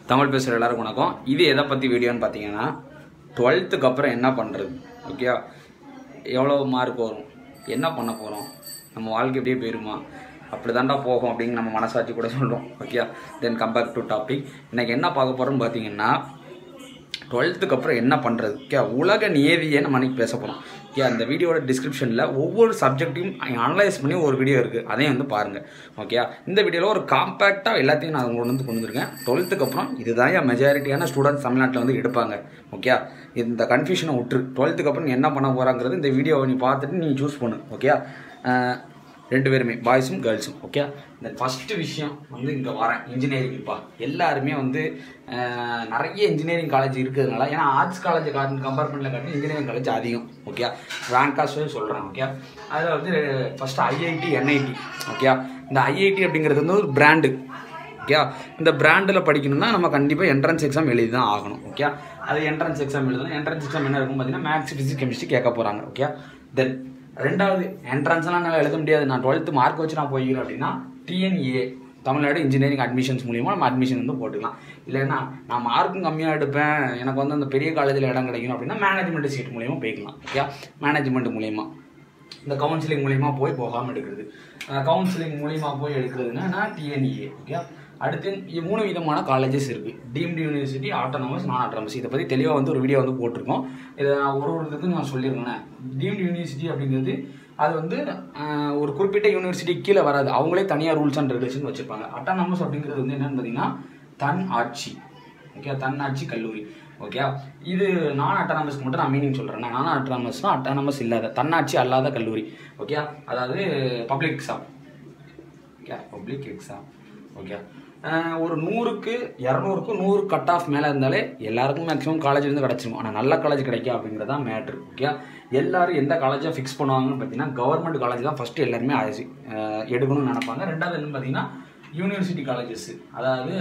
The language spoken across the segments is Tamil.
தமிழ் பேசுகிற எல்லாருக்கும் வணக்கம் இது எதை பற்றி வீடியோன்னு பார்த்தீங்கன்னா டுவெல்த்துக்கு அப்புறம் என்ன பண்ணுறது ஓகே எவ்வளோ மார்க் வரும் என்ன பண்ண போகிறோம் நம்ம வாழ்க்கை எப்படியே போயிருமா அப்படி தாண்டா போகும் அப்படின்னு நம்ம மனசாட்சி கூட சொல்கிறோம் okay then come back to topic இன்னைக்கு என்ன பார்க்க போகிறோம்னு பார்த்தீங்கன்னா டுவெல்த்துக்கு அப்புறம் என்ன பண்ணுறது ஓகே உலக நியதியை நம்ம அன்றைக்கி பேச போகிறோம் ஓகே அந்த வீடியோட டிஸ்கிரிப்ஷனில் ஒவ்வொரு சப்ஜெக்ட்டையும் அனலைஸ் பண்ணி ஒரு வீடியோ இருக்குது அதையும் வந்து பாருங்கள் ஓகே இந்த வீடியோவில் ஒரு காம்பேக்டாக எல்லாத்தையும் நான் கொண்டு வந்து கொண்டு வந்திருக்கேன் டுவெல்த்துக்கு அப்புறம் இதுதான் என் மெஜாரிட்டியான ஸ்டூடெண்ட்ஸ் தமிழ்நாட்டில் வந்து எடுப்பாங்க ஓகே இந்த கன்ஃபியூஷனை விட்டுரு டுவெல்த்துக்கு அப்புறம் நீ என்ன பண்ண போகிறாங்கிறது இந்த வீடியோவை நீ பார்த்துட்டு நீ சூஸ் பண்ணு ஓகே ரெண்டு பேருமே பாய்ஸும் கேர்ள்ஸும் ஓகே இந்த ஃபஸ்ட்டு விஷயம் வந்து இங்கே வரேன் இன்ஜினியரிங்ப்பா எல்லாருமே வந்து அஹ், நிறைய இன்ஜினியரிங் காலேஜ் இருக்கிறதுனால ஏன்னா ஆர்ட்ஸ் காலேஜ் கம்பேர் பண்ணல காட்டி இன்ஜினியரிங் காலேஜ் அதிகம் ஓகே ரேங்காஸே சொல்கிறேன் ஓகே அதில் வந்து ஃபஸ்ட்டு ஐஐடி என்ஐடி ஓகே இந்த ஐஐடி அப்படிங்கிறது வந்து ஒரு பிராண்டு ஓகே இந்த பிராண்டில் படிக்கணும்னா நம்ம கண்டிப்பாக என்ட்ரன்ஸ் எக்ஸாம் எழுதி தான் ஆகணும் ஓகே அது என்ட்ரன்ஸ் எக்ஸாம் எழுதணும் என்ட்ரன்ஸ் எக்ஸாம் என்ன இருக்கும் பார்த்தீங்கன்னா மேக்ஸ் ஃபிசிக்ஸ் கெமிஸ்ட்ரி கேட்க போகிறாங்க ஓகே தென் ரெண்டாவது என்ட்ரன்ஸ்லாம் என்னால் எழுத முடியாது நான் டுவெல்த்து மார்க் வச்சு நான் போய்க்கிறேன் அப்படின்னா டிஎன்ஏ தமிழ்நாடு இன்ஜினியரிங் அட்மிஷன்ஸ் மூலியமாக நம்ம அட்மிஷன் வந்து போட்டுக்கலாம் இல்லைன்னா நான் மார்க்கும் கம்மியாக எடுப்பேன் எனக்கு வந்து அந்த பெரிய காலேஜில் இடம் கிடைக்கணும் அப்படின்னா மேனேஜ்மெண்ட் சீட் மூலியமாக போய்க்கலாம் ஓகே மேனேஜ்மெண்ட் மூலியமாக இந்த கவுன்சிலிங் மூலிமா போய் போகாமல் எடுக்கிறது கவுன்சிலிங் மூலிமா போய் எடுக்கிறதுனா நான் டிஎன்இஏ ஓகே அடுத்து இ- மூணு விதமான காலேஜஸ் இருக்குது deemed university autonomous non autonomous இதை பற்றி தெளிவாக வந்து ஒரு வீடியோ வந்து போட்டிருக்கோம் இதை நான் ஒரு ஒரு இதுக்கும் நான் சொல்லியிருக்கேன் டீம்டு யூனிவர்சிட்டி அப்படிங்கிறது அது வந்து ஆஹ், ஒரு குறிப்பிட்ட யூனிவர்சிட்டி கீழே வராது அவங்களே தனியாக ரூல்ஸ் அண்ட் ரெகுலேஷன் வச்சுருப்பாங்க ஆட்டோனமஸ் அப்படிங்கிறது வந்து என்னன்னு பார்த்தீங்கன்னா தன் ஆட்சி ஓகே தன்னாட்சி கல்லூரி ஓகே இது நான் அட்டானமஸ்க்கு மட்டும் நான் மீனிங் சொல்கிறேன் நான் அட்டானமஸ்னா அட்டானமஸ் இல்லாத தன்னாட்சி அல்லாத கல்லூரி ஓகே அதாவது public exam okay public exam okay ஒரு நூறுக்கு இரநூறுக்கு நூறு கட் ஆஃப் மேலே இருந்தாலே எல்லாருக்கும் மேக்ஸிமம் காலேஜ் வந்து கிடச்சிரும் ஆனால் நல்ல காலேஜ் கிடைக்கும் அப்படிங்கிறது தான் மேட்ரு ஓகே எல்லாரும் எந்த காலேஜை ஃபிக்ஸ் பண்ணுவாங்கன்னு பார்த்தீங்கன்னா கவர்மெண்ட் காலேஜ் தான் ஃபஸ்ட்டு எல்லாருமே ஆசி அஹ் எடுக்கணும்னு நினைப்பாங்க ரெண்டாவது என்னன்னு பார்த்தீங்கன்னா யூனிவர்சிட்டி காலேஜஸ் அதாவது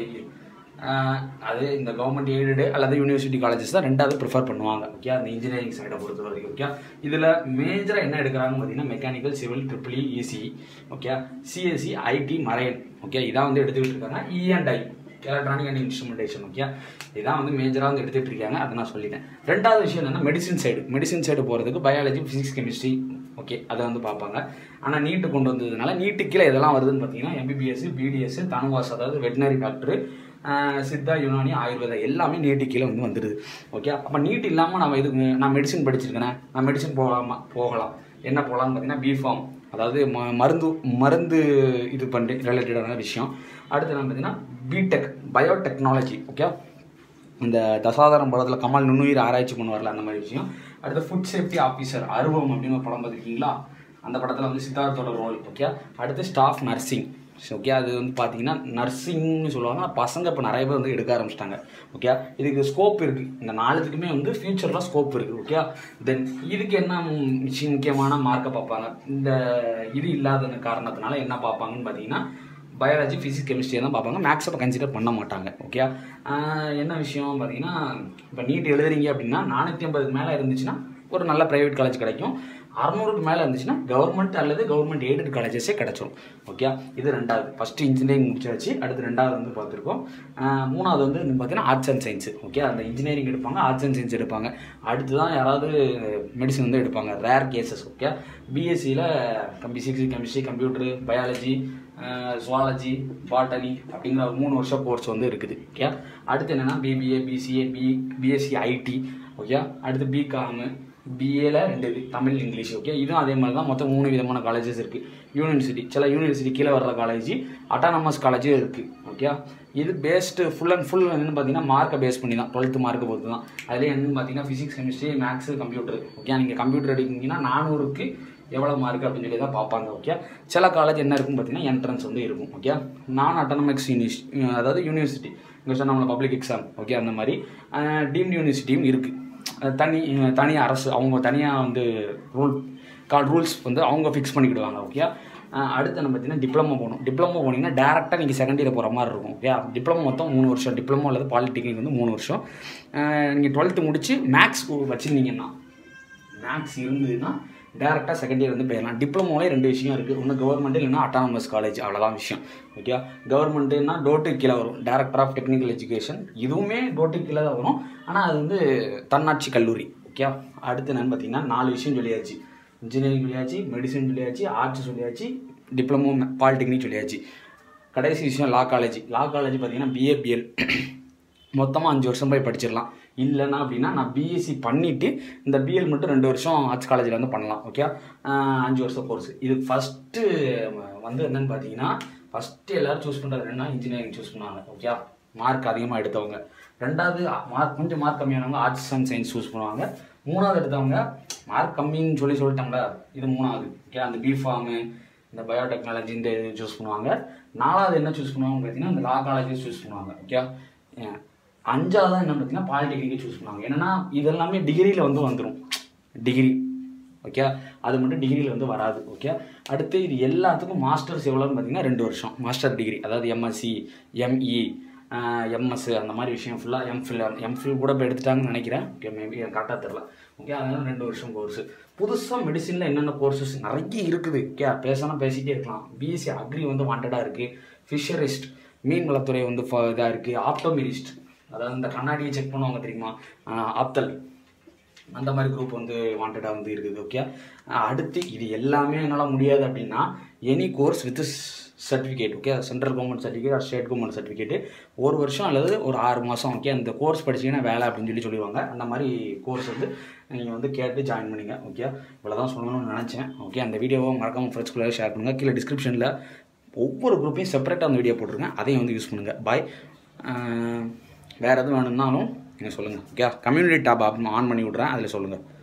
ஆஹ் அது இந்த கவர்மெண்ட் எய்டடு அல்லது யூனிவர்சிட்டி காலேஜஸ் தான் ரெண்டாவது ப்ரிஃபர் பண்ணுவாங்க ஓகே அந்த இன்ஜினியரிங் சைடை பொறுத்த வரைக்கும் ஓகே இதில் மேஜராக என்ன எடுக்கிறாங்கன்னு பார்த்தீங்கன்னா mechanical civil triple EC okay CSC IT marine okay இதான் வந்து எடுத்துக்கிட்டு இருக்காங்க E N I electronic and instrumentation okay இதான் வந்து மேஜராக வந்து எடுத்துகிட்டு இருக்காங்க அதை நான் சொல்லிட்டேன் ரெண்டாவது விஷயம் என்னன்னா மெடிசின் சைடு மெடிசின் சைடு போகிறதுக்கு பயாலஜி ஃபிசிக்ஸ் கெமிஸ்ட்ரி ஓகே அதை வந்து பார்ப்பாங்க ஆனால் நீட்டு கொண்டு வந்ததுனால நீட்டு கீழே எதெல்லாம் வருதுன்னு பார்த்தீங்கன்னா எம்பிபிஎஸ் பிடிஎஸ் தனுவாஸ் அதாவது வெட்டினரி டாக்டர் சித்தா யுனானி ஆயுர்வேதா எல்லாமே நீட்டு கீழே வந்து வந்துடுது ஓகே அப்போ நீட் இல்லாமல் நம்ம இதுக்கு நான் மெடிசின் படிச்சிருக்கேனே நான் மெடிசின் போகலாமா போகலாம் என்ன போகலான்னு பார்த்தீங்கன்னா பிஃபார்ம் அதாவது ம மருந்து மருந்து இது பண்ணி ரிலேட்டடான விஷயம் அடுத்து என்ன பார்த்தீங்கன்னா பிடெக் பயோடெக்னாலஜி ஓகே இந்த தசாவதாரம் படத்தில் கமல் நுண்ணுயிர் ஆராய்ச்சி பண்ணுவார்ல அந்த மாதிரி விஷயம் அடுத்து ஃபுட் சேஃப்டி ஆஃபீஸர் அருவம் அப்படின்னு ஒரு படம் பார்த்துருக்கீங்களா அந்த படத்தில் வந்து சித்தார்த்தோட ரோல் ஓகே அடுத்து ஸ்டாஃப் நர்சிங் ஓகே அது வந்து பார்த்தீங்கன்னா நர்சிங்னு சொல்லுவாங்க ஆனா பசங்க இப்போ நிறைய பேர் வந்து எடுக்க ஆரம்பிச்சிட்டாங்க ஓகே இதுக்கு ஸ்கோப் இருக்குது இந்த நாலுத்துக்குமே வந்து ஃப்யூச்சரில் ஸ்கோப் இருக்குது ஓகே தென் இதுக்கு என்ன முக்கிய- முக்கியமான மார்க்கை பார்ப்பாங்க இந்த இது இல்லாத காரணத்தினால என்ன பார்ப்பாங்கன்னு பார்த்தீங்கன்னா பயாலஜி ஃபிசிக்ஸ் கெமிஸ்ட்ரி தான் பார்ப்பாங்க மேக்ஸை இப்போ கன்சிடர் பண்ண மாட்டாங்க ஓகே என்ன விஷயம் பார்த்தீங்கன்னா இப்போ நீட் எழுதுறீங்க அப்படின்னா நானூற்றி ஐம்பதுக்கு மேலே இருந்துச்சுன்னா ஒரு நல்ல ப்ரைவேட் காலேஜ் கிடைக்கும் அறநூறுக்கு மேலே இருந்துச்சுன்னா கவர்மெண்ட் அல்லது கவர்மெண்ட் எய்டட் காலேஜஸே கிடச்சிரும் ஓகே இது ரெண்டாவது ஃபஸ்ட்டு இன்ஜினியரிங் முடிச்சாச்சு அடுத்து ரெண்டாவது வந்து பார்த்துருக்கோம் ஆஹ் மூணாவது வந்து பார்த்தீங்கன்னா ஆர்ட்ஸ் அண்ட் சயின்ஸ் ஓகே அந்த இன்ஜினியரிங் எடுப்பாங்க ஆர்ட்ஸ் அண்ட் சயின்ஸ் எடுப்பாங்க அடுத்து தான் யாராவது மெடிசன் வந்து எடுப்பாங்க ரேர் கேசஸ் ஓகே பிஎஸ்சியில் physics chemistry computer biology zoology botany அப்படிங்கிற ஒரு மூணு வருஷம் கோர்ஸ் வந்து இருக்குது ஓகே அடுத்து என்னென்னா BBA BCA B BSc IT okay அடுத்து பிகாமு பிஏல ரெண்டு இது தமிழ் இங்கிலீஷ் ஓகே இதுவும் அதே மாதிரி தான் மொத்தம் மூணு விதமான காலேஜஸ் இருக்குது யூனிவர்சிட்டி சில யூனிவர்சிட்டி கீழே வர்ற காலேஜ் அட்டானமஸ் காலேஜும் இருக்குது ஓகே இது பேஸ்டு ஃபுல் அண்ட் ஃபுல் என்னன்னு பார்த்தீங்கன்னா மார்க்கை பேஸ் பண்ணி தான் டுவெல்த்து மார்க்கை பொறுத்து தான் அதுலேயே என்னன்னு பார்த்தீங்கன்னா physics chemistry maths computer okay நீங்கள் கம்ப்யூட்டர் எடுக்கீங்கன்னா நானூறுக்கு எவ்வளோ மார்க் அப்படின்னு சொல்லி தான் பார்ப்பாங்க ஓகே சில காலேஜ் என்ன இருக்குன்னு பார்த்தீங்கன்னா என்ட்ரன்ஸ் வந்து இருக்கும் ஓகே நான் அட்டானமிக்ஸ் யூனிஸ் அதாவது யூனிவர்சிட்டி இங்கே சொன்ன பப்ளிக் எக்ஸாம் ஓகே அந்த மாதிரி டீம்டு யூனிவர்சிட்டியும் இருக்குது தனி தனி அரசு அவங்க தனியாக வந்து ரூல் கால் ரூல்ஸ் வந்து அவங்க ஃபிக்ஸ் பண்ணிக்கிடுவாங்க ஓகே அடுத்து நம்ம பார்த்தீங்கன்னா டிப்ளமோ போகணும் டிப்ளமோ போனீங்கன்னா டேரெக்டாக நீங்கள் செகண்ட் இயர் போகிற மாதிரி இருக்கும் ஓகே டிப்ளமோ மொத்தம் மூணு வருஷம் டிப்ளமோ அல்லது பாலிடெக்னிக் வந்து மூணு வருஷம் நீங்கள் டுவெல்த்து முடிச்சு மேக்ஸ் வச்சுருந்தீங்கன்னா மேக்ஸ் இருந்ததுன்னா டேரெக்டாக செகண்ட் இயர் வந்து போயிடலாம் டிப்ளமோலே ரெண்டு விஷயம் இருக்குது ஒன்று கவர்மெண்ட் இல்லைன்னா அட்டானமஸ் காலேஜ் அவ்வளோதான் விஷயம் ஓகே கவர்மெண்ட்டுனா டோட்டு கீழே வரும் டைரக்டர் ஆஃப் டெக்னிக்கல் எஜுகேஷன் இதுவுமே டோட்டு கீழே தான் வரும் ஆனால் அது வந்து தன்னாட்சி கல்லூரி ஓகே அடுத்து என்னன்னு பார்த்தீங்கன்னா நாலு விஷயம் சொல்லியாச்சு இன்ஜினியரிங் சொல்லியாச்சு மெடிசன் சொல்லியாச்சு ஆர்ட்ஸ் சொல்லியாச்சு டிப்ளமோ பாலிடெக்னிக் சொல்லியாச்சு கடைசி விஷயம் லா காலேஜ் லா காலேஜ் பார்த்தீங்கன்னா பிஏபிஎல் மொத்தமாக அஞ்சு வருஷம் போய் படிச்சிடலாம் இல்லைன்னா அப்படின்னா நான் பிஎஸ்சி பண்ணிவிட்டு இந்த பிஎல் மட்டும் ரெண்டு வருஷம் ஆர்ட்ஸ் காலேஜில் வந்து பண்ணலாம் ஓகே அஞ்சு வருஷம் கோர்ஸ் இது ஃபஸ்ட்டு வந்து என்னன்னு பார்த்தீங்கன்னா ஃபஸ்ட்டு எல்லோரும் சூஸ் பண்ணுறது என்னன்னா இன்ஜினியரிங் சூஸ் பண்ணுவாங்க ஓகே மார்க் அதிகமாக எடுத்தவங்க ரெண்டாவது மார்க் கொஞ்சம் மார்க் கம்மியானவங்க ஆர்ட்ஸ் அண்ட் சயின்ஸ் சூஸ் பண்ணுவாங்க மூணாவது எடுத்தவங்க மார்க் கம்மின்னு சொல்லி சொல்லிட்டாங்களா இது மூணாவது ஓகே அந்த பிஃபார்மு இந்த பயோடெக்னாலஜி இந்த இது சூஸ் பண்ணுவாங்க நாலாவது என்ன சூஸ் பண்ணுவாங்க பார்த்தீங்கன்னா இந்த லா காலேஜ் சூஸ் பண்ணுவாங்க ஓகே அஞ்சாவது என்ன பார்த்தீங்கன்னா பாலிடெக்னிக்கை சூஸ் பண்ணுவாங்க என்னன்னா இதெல்லாமே டிகிரியில் வந்து வந்துடும் டிகிரி ஓகே அது மட்டும் டிகிரியில் வந்து வராது ஓகே அடுத்து இது எல்லாத்துக்கும் மாஸ்டர்ஸ் எவ்வளோன்னு பார்த்தீங்கன்னா ரெண்டு வருஷம் மாஸ்டர் டிகிரி அதாவது எம்எஸ்சி எம்இ எம்எஸ் அந்த மாதிரி விஷயம் ஃபுல்லாக எம்ஃபில் எம்ஃபில் கூட இப்போ எடுத்துட்டாங்கன்னு நினைக்கிறேன் ஓகே மேபி எனக்கு கரெக்டாக தெரில ஓகே அதனால ரெண்டு வருஷம் கோர்ஸ் புதுசாக மெடிசனில் என்னென்ன கோர்சஸ் நிறைய இருக்குது ஓகே பேசணும் பேசிகிட்டே இருக்கலாம் பிஎஸ்சி அக்ரி வந்து வாண்டடாக இருக்குது ஃபிஷரிஸ்ட் மீன் வளத்துறை வந்து இதாக இருக்குது ஆப்டோமிரிஸ்ட் அதாவது இந்த கண்ணாடியை செக் பண்ணுவாங்க தெரியுமா ஆப்தல் அந்த மாதிரி குரூப் வந்து வாண்டடாக வந்து இருக்குது ஓகே அடுத்து இது எல்லாமே என்னால் முடியாது அப்படின்னா any course with certificate okay central government certificate state government certificate ஒரு வருஷம் அல்லது ஒரு ஆறு மாதம் ஓகே அந்த கோர்ஸ் படிச்சீங்கன்னா வேலை அப்படின்னு சொல்லி சொல்லிடுவாங்க அந்த மாதிரி கோர்ஸ் வந்து நீங்கள் வந்து கேட்டு ஜாயின் பண்ணிங்க ஓகே இவ்வளோ தான் சொல்லணும்னு நினச்சேன் ஓகே அந்த வீடியோவை மறக்காமல் ஃப்ரெண்ட்ஸ்குள்ளே ஷேர் பண்ணுங்கள் கீழே டிஸ்கிரிப்ஷனில் ஒவ்வொரு குரூப்பையும் செப்பரேட்டாக அந்த வீடியோ போட்டிருக்கேன் அதையும் வந்து யூஸ் பண்ணுங்கள் பாய் வேறு எதுவும் வேணும்னாலும் நீங்கள் சொல்லுங்கள் ஓகே கம்யூனிட்டி டேப் ஆன் பண்ணி விட்றேன் அதில் சொல்லுங்கள்